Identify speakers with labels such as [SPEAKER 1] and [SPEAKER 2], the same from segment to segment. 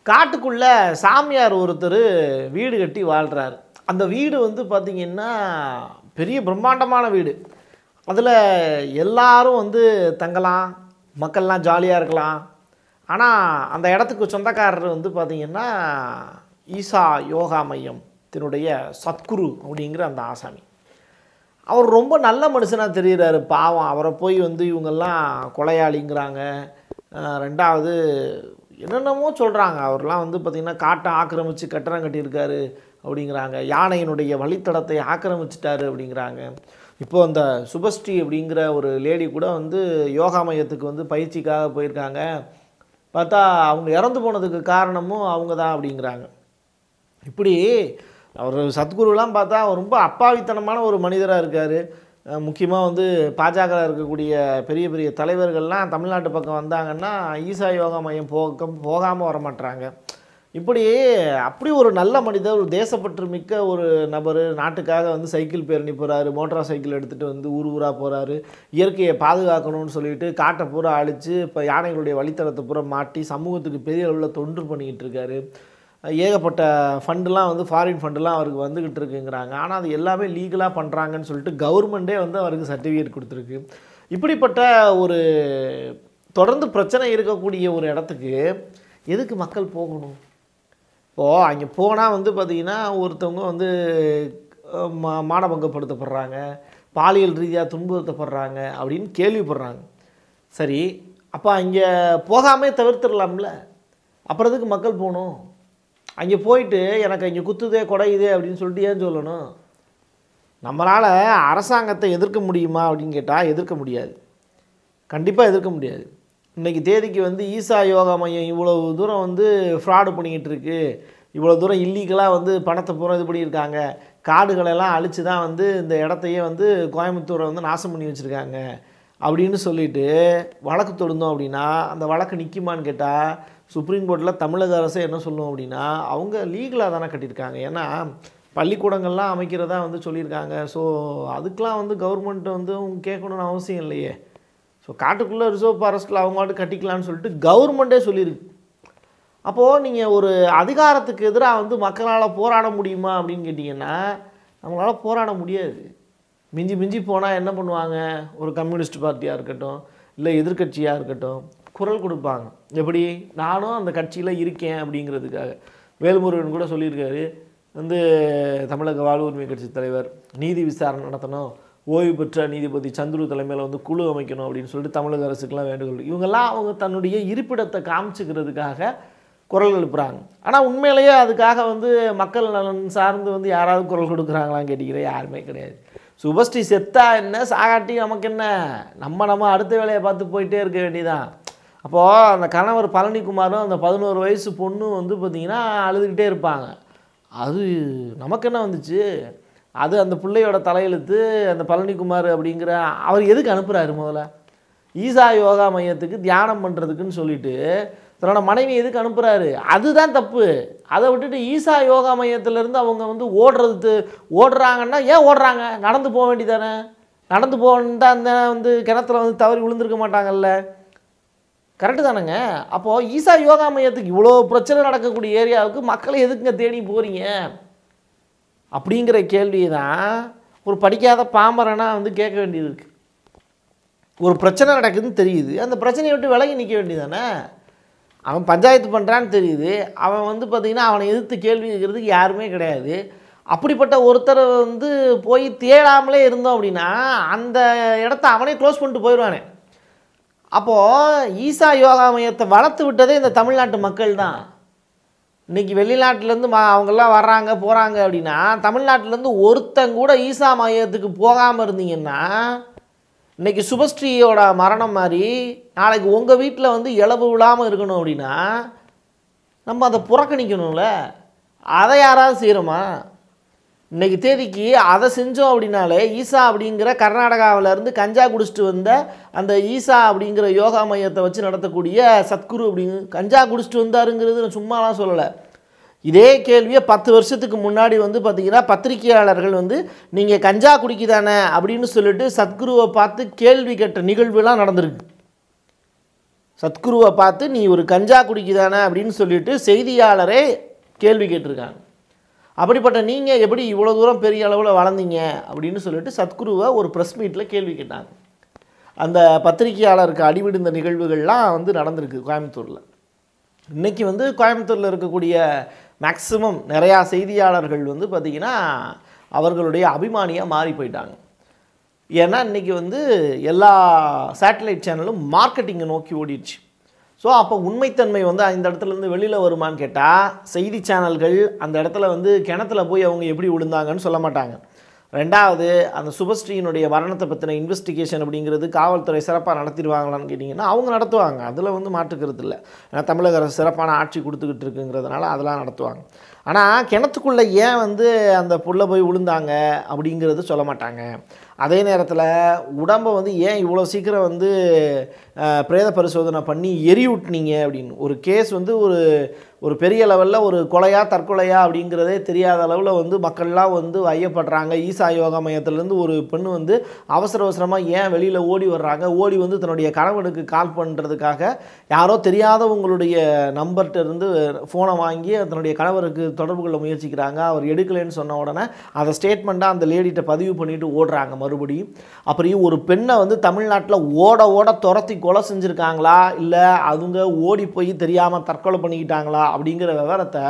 [SPEAKER 1] காட்டுக்குள்ள சாமியார் ஒருத்தர் வீடு கட்டி வாழ்கிறார் அந்த வீடு வந்து பார்த்திங்கன்னா பெரிய பிரம்மாண்டமான வீடு அதில் எல்லாரும் வந்து தங்கலாம் மக்கள்லாம் ஜாலியாக இருக்கலாம் ஆனால் அந்த இடத்துக்கு சொந்தக்காரர் வந்து பார்த்திங்கன்னா ஈசா யோகா மையத்தினுடைய சத்குரு அப்படிங்கிற அந்த ஆசாமி அவர் ரொம்ப நல்ல மனுஷனாக தெரிகிறாரு பாவம் அவரை போய் வந்து இவங்கெல்லாம் கொலையாளிங்கிறாங்க அஹ் ரெண்டாவது என்னென்னமோ சொல்கிறாங்க அவர்லாம் வந்து பார்த்திங்கன்னா காட்டை ஆக்கிரமித்து கட்டடம் கட்டியிருக்காரு அப்படிங்கிறாங்க யானையினுடைய வழித்தடத்தை ஆக்கிரமிச்சிட்டாரு அப்படிங்கிறாங்க இப்போ அந்த சுபஸ்ரீ அப்படிங்கிற ஒரு லேடி கூட வந்து யோகா மையத்துக்கு வந்து பயிற்சிக்காக போயிருக்காங்க பார்த்தா அவங்க இறந்து போனதுக்கு காரணமும் அவங்க தான் அப்படிங்கிறாங்க இப்படி அவர் சத்குருலாம் பார்த்தா அவர் ரொம்ப அப்பாவித்தனமான ஒரு மனிதராக இருக்கார் முக்கியமாக வந்து பாஜக இருக்கக்கூடிய பெரிய பெரிய தலைவர்கள்லாம் தமிழ்நாட்டு பக்கம் வந்தாங்கன்னா ஈசா யோகா மையம் போக போகாமல் வர மாட்றாங்க இப்படி அப்படி ஒரு நல்ல மனிதர் ஒரு தேசப்பற்று மிக்க ஒரு நபர் நாட்டுக்காக வந்து சைக்கிள் பேரணி போகிறாரு மோட்டார் சைக்கிள் எடுத்துகிட்டு வந்து ஊர் ஊராக போகிறாரு இயற்கையை பாதுகாக்கணும்னு சொல்லிட்டு காட்டை பூரா அழித்து இப்போ யானைகளுடைய வழித்தடத்தை பூரா மாட்டி சமூகத்துக்கு பெரிய அளவில் தொண்டு பண்ணிக்கிட்டு இருக்காரு ஏகப்பட்ட ஃபண்டுலாம் வந்து ஃபாரின் ஃபண்டுலாம் அவருக்கு வந்துக்கிட்டு இருக்குங்கிறாங்க ஆனால் அது எல்லாமே லீகலாக பண்ணுறாங்கன்னு சொல்லிட்டு கவர்மெண்ட்டே வந்து அவருக்கு சர்டிஃபிகேட் கொடுத்துருக்கு இப்படிப்பட்ட ஒரு தொடர்ந்து பிரச்சனை இருக்கக்கூடிய ஒரு இடத்துக்கு எதுக்கு மக்கள் போகணும் இப்போது அங்கே போனால் வந்து பார்த்திங்கன்னா ஒருத்தவங்க வந்து அஹ், மா மானபங்கப்படுத்தப்படுறாங்க பாலியல் ரீதியாக துன்புறுத்தப்படுறாங்க அப்படின்னு கேள்விப்படுறாங்க சரி அப்போ அங்கே போகாமே தவிர்த்துடலாம்ல அப்புறம் எதுக்கு மக்கள் போகணும் அங்கே போயிட்டு எனக்கு இங்கே குத்துதே குடையுதே அப்படின்னு சொல்லிட்டு ஏன் சொல்லணும் நம்மளால் அரசாங்கத்தை எதிர்க்க முடியுமா அப்படின்னு கேட்டால் எதிர்க்க முடியாது கண்டிப்பாக எதிர்க்க முடியாது இன்றைக்கி தேதிக்கு வந்து ஈசா யோகா மையம் இவ்வளவு தூரம் வந்து ஃப்ராடு பண்ணிக்கிட்டு இருக்கு இவ்வளோ தூரம் இல்லீகலாக வந்து பணத்தை பூரா இது பண்ணியிருக்காங்க காடுகளெல்லாம் அழித்து தான் வந்து இந்த இடத்தையே வந்து கோயம்புத்தூரை வந்து நாசம் பண்ணி வச்சுருக்காங்க அப்படின்னு சொல்லிட்டு வழக்கு தொடுந்தோம் அப்படின்னா அந்த வழக்கு நிற்குமான்னு கேட்டால் சுப்ரீம் கோர்ட்டில் தமிழக அரசு என்ன சொல்லும் அப்படின்னா அவங்க லீகலாக தானே கட்டியிருக்காங்க ஏன்னா பள்ளிக்கூடங்கள்லாம் அமைக்கிறதா வந்து சொல்லியிருக்காங்க ஸோ அதுக்கெலாம் வந்து கவர்மெண்ட்டை வந்து அவங்க கேட்கணும்னு அவசியம் இல்லையே ஸோ காட்டுக்குள்ளே ரிசர்வ் ஃபாரஸ்ட்டில் அவங்க மட்டும் கட்டிக்கலாம்னு சொல்லிட்டு கவர்மெண்ட்டே சொல்லியிருக்கு அப்போது நீங்கள் ஒரு அதிகாரத்துக்கு எதிராக வந்து மக்களால் போராட முடியுமா அப்படின்னு கேட்டிங்கன்னா நம்மளால் போராட முடியாது மிஞ்சி மிஞ்சி போனால் என்ன பண்ணுவாங்க ஒரு கம்யூனிஸ்ட் பார்ட்டியாக இருக்கட்டும் இல்லை எதிர்க்கட்சியாக இருக்கட்டும் குரல் கொடுப்பாங்க எப்படி நானும் அந்த கட்சியில் இருக்கேன் அப்படிங்கிறதுக்காக வேல்முருகன் கூட சொல்லியிருக்காரு வந்து தமிழக வாழ்வுரிமை கட்சி தலைவர் நீதி விசாரணை நடத்தணும் ஓய்வு பெற்ற நீதிபதி சந்துரு தலைமையில் வந்து குழு அமைக்கணும் அப்படின்னு சொல்லிட்டு தமிழக அரசுக்கெல்லாம் வேண்டுகோள் இவங்கெல்லாம் அவங்க தன்னுடைய இருப்பிடத்தை காமிச்சுக்கிறதுக்காக குரல் எழுப்புறாங்க ஆனால் உண்மையிலேயே அதுக்காக வந்து மக்கள் நலன் சார்ந்து வந்து யாராவது குரல் கொடுக்குறாங்களான்னு கேட்டிக்கிறேன் யாருமே கிடையாது சுபஸ்ரீ செத்தா என்ன சாகாட்டி நமக்கு என்ன நம்ம நம்ம அடுத்த வேலையை பார்த்து போயிட்டே இருக்க வேண்டியதான் அப்போது அந்த கணவர் பழனிக்குமாரும் அந்த பதினோரு வயசு பொண்ணும் வந்து பார்த்திங்கன்னா அழுதுகிட்டே இருப்பாங்க அது நமக்கு என்ன வந்துச்சு அது அந்த பிள்ளையோட தலையெழுத்து அந்த பழனிக்குமார் அப்படிங்கிற அவர் எதுக்கு அனுப்புகிறாரு முதல்ல ஈசா யோகா மையத்துக்கு தியானம் பண்ணுறதுக்குன்னு சொல்லிட்டு தன்னோட மனைவி எதுக்கு அனுப்புகிறாரு அதுதான் தப்பு அதை விட்டுட்டு ஈசா யோகா மையத்திலேருந்து அவங்க வந்து ஓடுறது ஓடுறாங்கன்னா ஏன் ஓடுறாங்க நடந்து போக வேண்டியதானே நடந்து போகணுன்னு தான் அந்த வந்து கிணத்துல வந்து தவறி விழுந்திருக்க மாட்டாங்கல்ல கரெக்டு தானேங்க அப்போது ஈசா யோகா மையத்துக்கு இவ்வளோ பிரச்சனை நடக்கக்கூடிய ஏரியாவுக்கு மக்களை எதுக்குங்க தேடி போகிறீங்க அப்படிங்கிற கேள்வியை தான் ஒரு படிக்காத பாமரனா வந்து கேட்க வேண்டியது இருக்குது ஒரு பிரச்சனை நடக்குதுன்னு தெரியுது அந்த பிரச்சனையை விட்டு விலகி நிற்க வேண்டியதானே அவன் பஞ்சாயத்து பண்ணுறான்னு தெரியுது அவன் வந்து பார்த்திங்கன்னா அவனை எதிர்த்து கேள்வி கேட்குறதுக்கு யாருமே கிடையாது அப்படிப்பட்ட ஒருத்தரை வந்து போய் தேடாமலே இருந்தோம் அப்படின்னா அந்த இடத்த அவனே க்ளோஸ் பண்ணிட்டு போயிடுவானே அப்போது ஈசா யோகா மையத்தை வளர்த்து விட்டதே இந்த தமிழ்நாட்டு மக்கள் தான் இன்றைக்கி வெளிநாட்டிலேருந்து மா அவங்கெல்லாம் வர்றாங்க போகிறாங்க அப்படின்னா தமிழ்நாட்டிலேருந்து ஒருத்தன் கூட ஈசா மையத்துக்கு போகாமல் இருந்தீங்கன்னா இன்றைக்கி சுபஸ்ரீயோட மரணம் மாதிரி நாளைக்கு உங்கள் வீட்டில் வந்து இளவு விழாமல் இருக்கணும் அப்படின்னா நம்ம அதை புறக்கணிக்கணும்ல அதை யாராவது செய்கிறோமா இன்னைக்கு தேதிக்கு அதை செஞ்சோம் அப்படின்னாலே ஈசா அப்படிங்கிற கர்நாடகாவிலேருந்து கஞ்சா குடிச்சிட்டு வந்த அந்த ஈசா அப்படிங்கிற யோகா மையத்தை வச்சு நடத்தக்கூடிய சத்குரு அப்படிங்க கஞ்சா குடிச்சிட்டு வந்தாருங்கிறது நான் சும்மாலாம் சொல்லலை இதே கேள்வியை பத்து வருஷத்துக்கு முன்னாடி வந்து பார்த்தீங்கன்னா பத்திரிகையாளர்கள் வந்து நீங்கள் கஞ்சா குடிக்குதானே அப்படின்னு சொல்லிட்டு சத்குருவை பார்த்து கேள்வி கேட்ட நிகழ்வுலாம் நடந்திருக்கு சத்குருவை பார்த்து நீ ஒரு கஞ்சா குடிக்குதானே அப்படின்னு சொல்லிட்டு செய்தியாளரே கேள்வி கேட்டிருக்காங்க அப்படிப்பட்ட நீங்கள் எப்படி இவ்வளோ தூரம் பெரிய அளவில் வளர்ந்தீங்க அப்படின்னு சொல்லிட்டு சத்குருவை ஒரு ப்ரெஸ் மீட்டில் கேள்வி கேட்டாங்க அந்த பத்திரிகையாளருக்கு அடிவிடுந்த நிகழ்வுகள்லாம் வந்து நடந்திருக்கு கோயம்புத்தூரில் இன்றைக்கி வந்து கோயம்புத்தூரில் இருக்கக்கூடிய மேக்ஸிமம் நிறையா செய்தியாளர்கள் வந்து பார்த்திங்கன்னா அவர்களுடைய அபிமானியாக மாறி போயிட்டாங்க ஏன்னா இன்றைக்கி வந்து எல்லா சேட்டலைட் சேனலும் மார்க்கெட்டிங்கை நோக்கி ஓடிடுச்சு ஸோ அப்போ உண்மைத்தன்மை வந்து அந்த இடத்துலேருந்து வெளியில் வருமான்னு கேட்டால் செய்தி சேனல்கள் அந்த இடத்துல வந்து கிணத்துல போய் அவங்க எப்படி விழுந்தாங்கன்னு சொல்ல மாட்டாங்க ரெண்டாவது அந்த சுபஸ்ரீயினுடைய மரணத்தை பற்றின இன்வெஸ்டிகேஷன் அப்படிங்கிறது காவல்துறை சிறப்பாக நடத்திடுவாங்களான்னு கேட்டிங்கன்னா அவங்க நடத்துவாங்க அதில் வந்து மாற்றுக்கிறது இல்லை ஏன்னா தமிழக அரசு சிறப்பான ஆட்சி கொடுத்துக்கிட்டு இருக்குங்கிறதுனால அதெல்லாம் நடத்துவாங்க ஆனால் கிணத்துக்குள்ளே ஏன் வந்து அந்த புள்ள போய் விழுந்தாங்க அப்படிங்கிறது சொல்ல மாட்டாங்க அதே நேரத்தில் உடம்பை வந்து ஏன் இவ்வளோ சீக்கிரம் வந்து அஹ், பிரேத பரிசோதனை பண்ணி எரியூட்டினீங்க அப்படின்னு ஒரு கேஸ் வந்து ஒரு ஒரு பெரிய லெவலில் ஒரு கொலையா தற்கொலையா அப்படிங்கிறதே தெரியாத அளவில் வந்து மக்கள்லாம் வந்து ஐயப்படுறாங்க ஈசா யோகா மையத்திலேருந்து ஒரு பெண் வந்து அவசர அவசரமாக ஏன் வெளியில் ஓடி வர்றாங்க ஓடி வந்து தன்னுடைய கணவனுக்கு கால் பண்ணுறதுக்காக யாரோ தெரியாதவங்களுடைய நம்பர்கிட்ட இருந்து ஃபோனை வாங்கி தன்னுடைய கணவருக்கு தொடர்பு கொள்ள முயற்சிக்கிறாங்க அவர் எடுக்கலைன்னு சொன்ன உடனே அதை ஸ்டேட்மெண்ட்டாக அந்த லேடிகிட்ட பதிவு பண்ணிட்டு ஓடுறாங்க மறுபடியும் அப்படியும் ஒரு பெண்ணை வந்து தமிழ்நாட்டில் ஓட ஓட துரத்தி கொலை செஞ்சுருக்காங்களா இல்லை அவங்க ஓடி போய் தெரியாமல் தற்கொலை பண்ணிக்கிட்டாங்களா அப்படிங்கிற விவரத்தை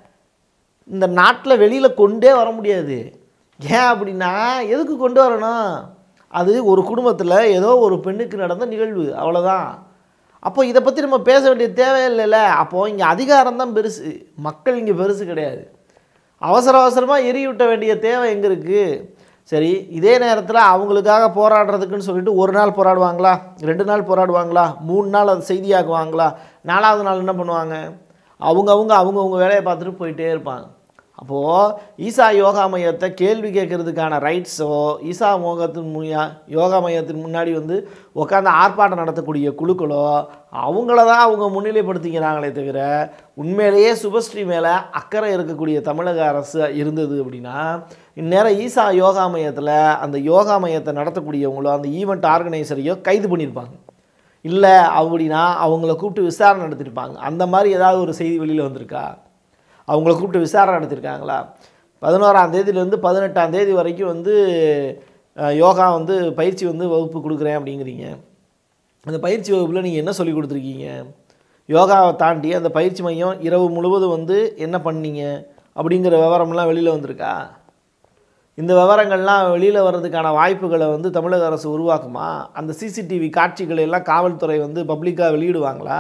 [SPEAKER 1] இந்த நாட்டில் வெளியில் கொண்டே வர முடியாது ஏன் அப்படின்னா எதுக்கு கொண்டு வரணும் அது ஒரு குடும்பத்தில் ஏதோ ஒரு பெண்ணுக்கு நடந்த நிகழ்வு அவ்வளோதான் அப்போ இதை பற்றி நம்ம பேச வேண்டிய தேவையில்லைல்ல அப்போது இங்கே அதிகாரம் தான் பெருசு மக்கள் இங்கே பெருசு கிடையாது அவசர அவசரமாக எரியூட்ட வேண்டிய தேவை எங்கே இருக்குது சரி இதே நேரத்தில் அவங்களுக்காக போராடுறதுக்குன்னு சொல்லிட்டு ஒரு நாள் போராடுவாங்களா ரெண்டு நாள் போராடுவாங்களா மூணு நாள் அது செய்தியாக்குவாங்களா நாலாவது நாள் என்ன பண்ணுவாங்க அவங்கவுங்க அவங்கவுங்க வேலையை பார்த்துட்டு போயிட்டே இருப்பாங்க அப்போது ஈசா யோகா மையத்தை கேள்வி கேட்கறதுக்கான ரைட்ஸோ ஈசா மோகத்தின் முயா யோகா மையத்தின் முன்னாடி வந்து உட்காந்து ஆர்ப்பாட்டம் நடத்தக்கூடிய குழுக்களோ அவங்கள தான் அவங்க முன்னிலைப்படுத்திக்கிறாங்களே தவிர உண்மையிலேயே சுபஸ்ரீ மேலே அக்கறை இருக்கக்கூடிய தமிழக அரசு இருந்தது அப்படின்னா இந்நேரம் ஈசா யோகா மையத்தில் அந்த யோகா மையத்தை நடத்தக்கூடியவங்களோ அந்த ஈவெண்ட் ஆர்கனைசரையோ கைது பண்ணியிருப்பாங்க இல்லை அப்படின்னா அவங்கள கூப்பிட்டு விசாரணை நடத்திருப்பாங்க அந்த மாதிரி ஏதாவது ஒரு செய்தி வெளியில் வந்திருக்கா அவங்கள கூப்பிட்டு விசாரணை நடத்திருக்காங்களா பதினோராம் தேதியிலேருந்து பதினெட்டாம் தேதி வரைக்கும் வந்து அஹ், யோகா வந்து பயிற்சி வந்து வகுப்பு கொடுக்குறேன் அப்படிங்கிறீங்க அந்த பயிற்சி வகுப்பில் நீங்கள் என்ன சொல்லி கொடுத்துருக்கீங்க யோகாவை தாண்டி அந்த பயிற்சி மையம் இரவு முழுவதும் வந்து என்ன பண்ணீங்க அப்படிங்கிற விவரம்லாம் வெளியில் வந்திருக்கா இந்த விவரங்கள்லாம் வெளியில் வர்றதுக்கான வாய்ப்புகளை வந்து தமிழக அரசு உருவாக்குமா அந்த சிசிடிவி காட்சிகளை எல்லாம் காவல்துறை வந்து பப்ளிக்காக வெளியிடுவாங்களா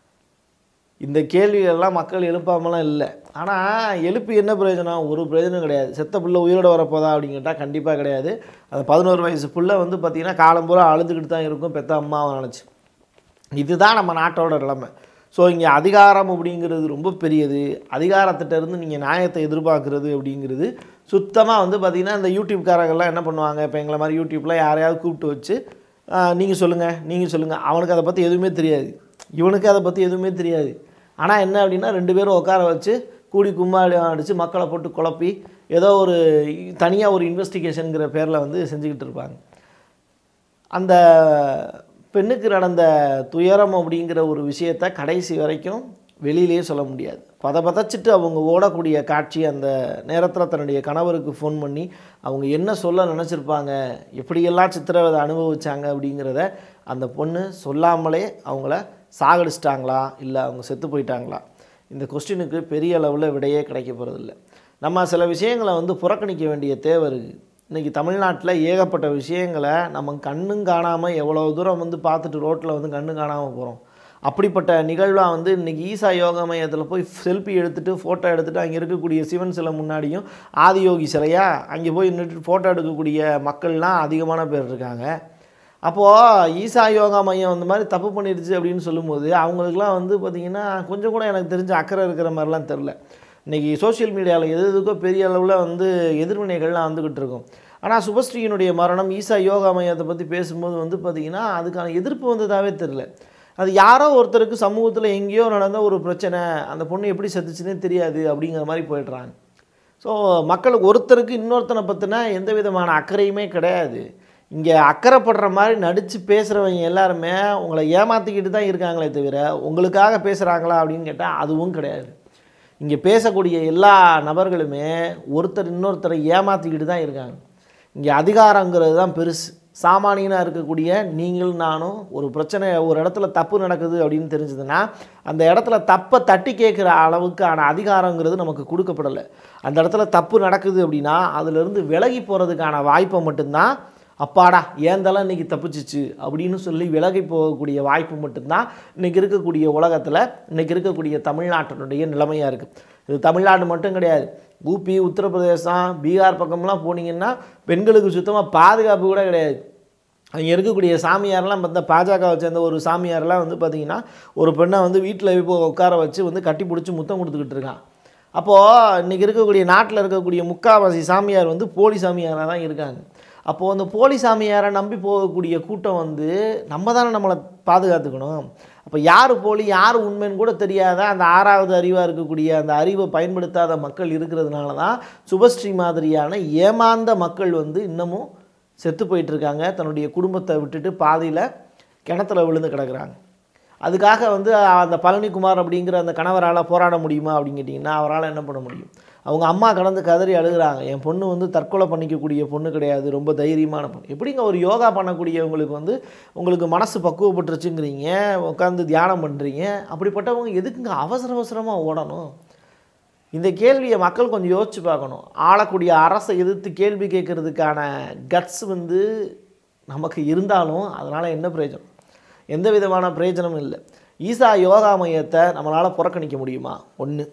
[SPEAKER 1] இந்த கேள்விகள்லாம் மக்கள் எழுப்பாமலாம் இல்லை ஆனால் எழுப்பி என்ன பிரயோஜனம் ஒரு பிரயோஜனம் கிடையாது செத்த புள்ள உயிரோட வரப்போதா அப்படின்னு கேட்டால் கண்டிப்பாக கிடையாது அந்த பதினோரு வயசு புள்ள வந்து பார்த்திங்கன்னா காலம்பூரா அழுதுகிட்டு தான் இருக்கும் பெத்த அம்மாவை நினச்சி இதுதான் நம்ம நாட்டோட நிலைமை ஸோ இங்கே அதிகாரம் அப்படிங்கிறது ரொம்ப பெரியது அதிகாரத்திட்ட இருந்து நீங்கள் நியாயத்தை எதிர்பார்க்குறது அப்படிங்கிறது சுத்தமாக வந்து பார்த்திங்கன்னா இந்த யூடியூப்காரங்கெல்லாம் என்ன பண்ணுவாங்க இப்போ எங்களை மாதிரி யூடியூப்பில் யாரையாவது கூப்பிட்டு வச்சு நீங்கள் சொல்லுங்கள் நீங்கள் சொல்லுங்கள் அவனுக்கு அதை பற்றி எதுவுமே தெரியாது இவனுக்கு அதை பற்றி எதுவுமே தெரியாது ஆனால் என்ன அப்படின்னா ரெண்டு பேரும் உட்கார வச்சு கூடி கும்மாடி அடித்து மக்களை போட்டு குழப்பி ஏதோ ஒரு தனியாக ஒரு இன்வெஸ்டிகேஷனுங்கிற பேரில் வந்து செஞ்சுக்கிட்டு இருப்பாங்க அந்த பெண்ணுக்கு நடந்த துயரம் அப்படிங்கிற ஒரு விஷயத்தை கடைசி வரைக்கும் வெளியிலேயே சொல்ல முடியாது பத பதச்சிட்டு அவங்க ஓடக்கூடிய காட்சி அந்த நேரத்தில் தன்னுடைய கணவருக்கு ஃபோன் பண்ணி அவங்க என்ன சொல்ல நினச்சிருப்பாங்க எப்படியெல்லாம் சித்திரவதை அனுபவிச்சாங்க அப்படிங்கிறத அந்த பொண்ணு சொல்லாமலே அவங்கள சாகடிச்சிட்டாங்களா இல்லை அவங்க செத்து போயிட்டாங்களா இந்த கொஸ்டினுக்கு பெரிய அளவில் விடையே கிடைக்க போகிறதில்ல நம்ம சில விஷயங்களை வந்து புறக்கணிக்க வேண்டிய தேவை இருக்குது இன்றைக்கி தமிழ்நாட்டில் ஏகப்பட்ட விஷயங்களை நம்ம கண்ணும் காணாமல் எவ்வளோ தூரம் வந்து பார்த்துட்டு ரோட்டில் வந்து கண்ணு காணாமல் போகிறோம் அப்படிப்பட்ட நிகழ்வாக வந்து இன்றைக்கி ஈசா யோகா மையத்தில் போய் செல்ஃபி எடுத்துகிட்டு ஃபோட்டோ எடுத்துகிட்டு அங்கே இருக்கக்கூடிய சிவன் சிலை முன்னாடியும் ஆதியோகி சிலையா அங்கே போய் நின்றுட்டு ஃபோட்டோ எடுக்கக்கூடிய மக்கள்லாம் அதிகமான பேர் இருக்காங்க அப்போது ஈசா யோகா மையம் அந்த மாதிரி தப்பு பண்ணிடுச்சு அப்படின்னு சொல்லும்போது அவங்களுக்குலாம் வந்து பார்த்திங்கன்னா கொஞ்சம் கூட எனக்கு தெரிஞ்ச அக்கறை இருக்கிற மாதிரிலாம் தெரில இன்றைக்கி சோஷியல் மீடியாவில் எது எதுக்கோ பெரிய அளவில் வந்து எதிர்வினைகள்லாம் வந்துக்கிட்டு இருக்கும் ஆனால் சுபஸ்ரீயினுடைய மரணம் ஈசா யோகா மையத்தை பற்றி பேசும்போது வந்து பார்த்திங்கன்னா அதுக்கான எதிர்ப்பு வந்ததாகவே தெரில அது யாரோ ஒருத்தருக்கு சமூகத்தில் எங்கேயோ நடந்த ஒரு பிரச்சனை அந்த பொண்ணு எப்படி செத்துச்சுன்னே தெரியாது அப்படிங்கிற மாதிரி போயிடுறாங்க ஸோ மக்களுக்கு ஒருத்தருக்கு இன்னொருத்தனை பற்றின எந்த விதமான அக்கறையுமே கிடையாது இங்கே அக்கறைப்படுற மாதிரி நடித்து பேசுகிறவங்க எல்லாருமே உங்களை ஏமாற்றிக்கிட்டு தான் இருக்காங்களே தவிர உங்களுக்காக பேசுகிறாங்களா அப்படின்னு கேட்டால் அதுவும் கிடையாது இங்கே பேசக்கூடிய எல்லா நபர்களுமே ஒருத்தர் இன்னொருத்தரை ஏமாற்றிக்கிட்டு தான் இருக்காங்க இங்கே அதிகாரங்கிறது தான் பெருசு சாமானியனாக இருக்கக்கூடிய நீங்கள் நானும் ஒரு பிரச்சனை ஒரு இடத்துல தப்பு நடக்குது அப்படின்னு தெரிஞ்சதுன்னா அந்த இடத்துல தப்பை தட்டி கேட்குற அளவுக்கான அதிகாரங்கிறது நமக்கு கொடுக்கப்படலை அந்த இடத்துல தப்பு நடக்குது அப்படின்னா அதிலிருந்து விலகி போகிறதுக்கான வாய்ப்பை மட்டும்தான் அப்பாடா ஏந்தெல்லாம் இன்றைக்கி தப்பிச்சிச்சு அப்படின்னு சொல்லி விலகி போகக்கூடிய வாய்ப்பு மட்டும்தான் இன்றைக்கி இருக்கக்கூடிய உலகத்தில் இன்றைக்கி இருக்கக்கூடிய தமிழ்நாட்டினுடைய நிலைமையாக இருக்குது இது தமிழ்நாடு மட்டும் கிடையாது ஊபி உத்தரப்பிரதேசம் பீகார் பக்கம்லாம் போனீங்கன்னா பெண்களுக்கு சுத்தமாக பாதுகாப்பு கூட கிடையாது அங்கே இருக்கக்கூடிய சாமியார்லாம் பார்த்தா பாஜகவை சேர்ந்த ஒரு சாமியார்லாம் வந்து பார்த்திங்கன்னா ஒரு பெண்ணை வந்து வீட்டில் இப்போ உட்கார வச்சு வந்து கட்டி பிடிச்சி முத்தம் கொடுத்துக்கிட்டு இருக்கான் அப்போது இன்றைக்கி இருக்கக்கூடிய நாட்டில் இருக்கக்கூடிய முக்காவாசி சாமியார் வந்து போலி சாமியாராக தான் இருக்காங்க அப்போது அந்த போலி சாமியாரை நம்பி போகக்கூடிய கூட்டம் வந்து நம்ம தானே நம்மளை பாதுகாத்துக்கணும் அப்போ யார் போலி யார் உண்மைன்னு கூட தெரியாத அந்த ஆறாவது அறிவாக இருக்கக்கூடிய அந்த அறிவை பயன்படுத்தாத மக்கள் இருக்கிறதுனால தான் சுபஸ்ரீ மாதிரியான ஏமாந்த மக்கள் வந்து இன்னமும் செத்து போயிட்டுருக்காங்க தன்னுடைய குடும்பத்தை விட்டுட்டு பாதியில் கிணத்துல விழுந்து கிடக்குறாங்க அதுக்காக வந்து அந்த பழனிக்குமார் அப்படிங்கிற அந்த கணவரால் போராட முடியுமா அப்படின்னு கேட்டிங்கன்னா அவரால் என்ன பண்ண முடியும் அவங்க அம்மா கடந்து கதறி அழுகுறாங்க என் பொண்ணு வந்து தற்கொலை பண்ணிக்கக்கூடிய பொண்ணு கிடையாது ரொம்ப தைரியமான பொண்ணு எப்படிங்க ஒரு யோகா பண்ணக்கூடியவங்களுக்கு வந்து உங்களுக்கு மனசு பக்குவப்பட்டுருச்சுங்கிறீங்க உட்காந்து தியானம் பண்ணுறீங்க அப்படிப்பட்டவங்க எதுக்குங்க அவசர அவசரமாக ஓடணும் இந்த கேள்வியை மக்கள் கொஞ்சம் யோசிச்சு பார்க்கணும் ஆளக்கூடிய அரசை எதிர்த்து கேள்வி கேட்கறதுக்கான கட்ஸ் வந்து நமக்கு இருந்தாலும் அதனால் என்ன பிரயோஜனம் எந்த விதமான பிரயோஜனமும் இல்லை ஈசா யோகா மையத்தை நம்மளால் புறக்கணிக்க முடியுமா ஒன்று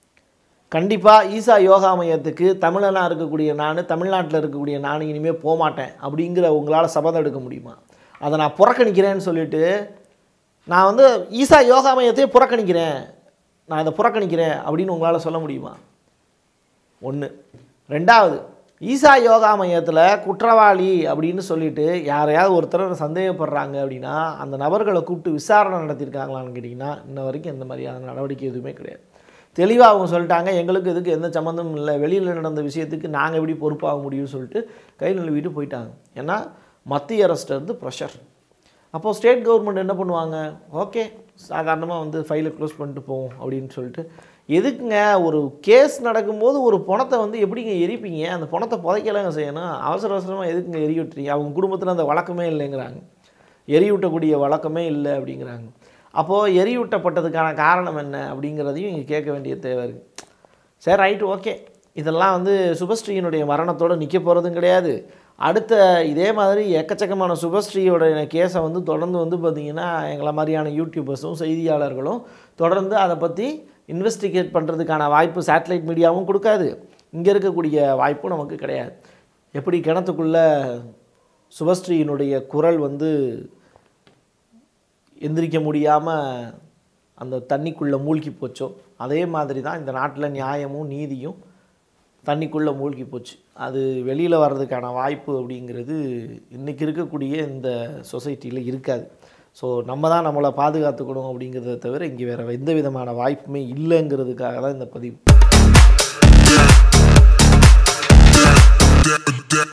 [SPEAKER 1] கண்டிப்பாக ஈசா யோகா மையத்துக்கு தமிழனாக இருக்கக்கூடிய நான் தமிழ்நாட்டில் இருக்கக்கூடிய நான் இனிமேல் போகமாட்டேன் அப்படிங்கிற உங்களால் சபதம் எடுக்க முடியுமா அதை நான் புறக்கணிக்கிறேன்னு சொல்லிட்டு நான் வந்து ஈசா யோகா மையத்தையே புறக்கணிக்கிறேன் நான் அதை புறக்கணிக்கிறேன் அப்படின்னு உங்களால் சொல்ல முடியுமா ஒன்று ரெண்டாவது ஈசா யோகா மையத்தில் குற்றவாளி அப்படின்னு சொல்லிட்டு யாரையாவது ஒருத்தர் சந்தேகப்படுறாங்க அப்படின்னா அந்த நபர்களை கூப்பிட்டு விசாரணை நடத்தியிருக்காங்களான்னு கேட்டிங்கன்னா இன்ன வரைக்கும் எந்த மாதிரியான நடவடிக்கை எதுவுமே கிடையாது தெளிவாக அவங்க சொல்லிட்டாங்க எங்களுக்கு இதுக்கு எந்த சம்மந்தமும் இல்லை வெளியில் நடந்த விஷயத்துக்கு நாங்கள் எப்படி பொறுப்பாக முடியும்னு சொல்லிட்டு கை நழுவிட்டு போயிட்டாங்க ஏன்னா மத்திய அரசிட்டருந்து ப்ரெஷர் அப்போது ஸ்டேட் கவர்மெண்ட் என்ன பண்ணுவாங்க ஓகே சாதாரணமாக வந்து ஃபைலை க்ளோஸ் பண்ணிட்டு போவோம் அப்படின்னு சொல்லிட்டு எதுக்குங்க ஒரு கேஸ் நடக்கும்போது ஒரு பணத்தை வந்து எப்படிங்க எரிப்பீங்க அந்த பணத்தை புதைக்கலாங்க செய்யணும் அவசர அவசரமாக எதுக்குங்க எரி விட்டுறீங்க அவங்க குடும்பத்தில் அந்த வழக்கமே இல்லைங்கிறாங்க எரியூட்டக்கூடிய வழக்கமே இல்லை அப்படிங்கிறாங்க அப்போது எரியூட்டப்பட்டதுக்கான காரணம் என்ன அப்படிங்கிறதையும் இங்கே கேட்க வேண்டிய தேவை இருக்குது சரி ரைட்டு ஓகே இதெல்லாம் வந்து சுபஸ்ரீயினுடைய மரணத்தோடு நிற்க போகிறதும் கிடையாது அடுத்த இதே மாதிரி எக்கச்சக்கமான சுபஸ்ரீயோட கேஸை வந்து தொடர்ந்து வந்து பார்த்திங்கன்னா எங்களை மாதிரியான யூடியூபர்ஸும் செய்தியாளர்களும் தொடர்ந்து அதை பற்றி இன்வெஸ்டிகேட் பண்ணுறதுக்கான வாய்ப்பு சேட்டலைட் மீடியாவும் கொடுக்காது இங்கே இருக்கக்கூடிய வாய்ப்பும் நமக்கு கிடையாது எப்படி கிணத்துக்குள்ளே சுபஸ்ரீயினுடைய குரல் வந்து எந்திரிக்க முடியாமல் அந்த தண்ணிக்குள்ளே மூழ்கி போச்சோ அதே மாதிரி தான் இந்த நாட்டில் நியாயமும் நீதியும் தண்ணிக்குள்ளே மூழ்கி போச்சு அது வெளியில் வர்றதுக்கான வாய்ப்பு அப்படிங்கிறது இன்றைக்கி இருக்கக்கூடிய இந்த சொசைட்டியில் இருக்காது ஸோ நம்ம தான் நம்மளை பாதுகாத்துக்கணும் அப்படிங்கிறத தவிர இங்கே வேறு எந்த விதமான வாய்ப்புமே இல்லைங்கிறதுக்காக தான் இந்த பதிவு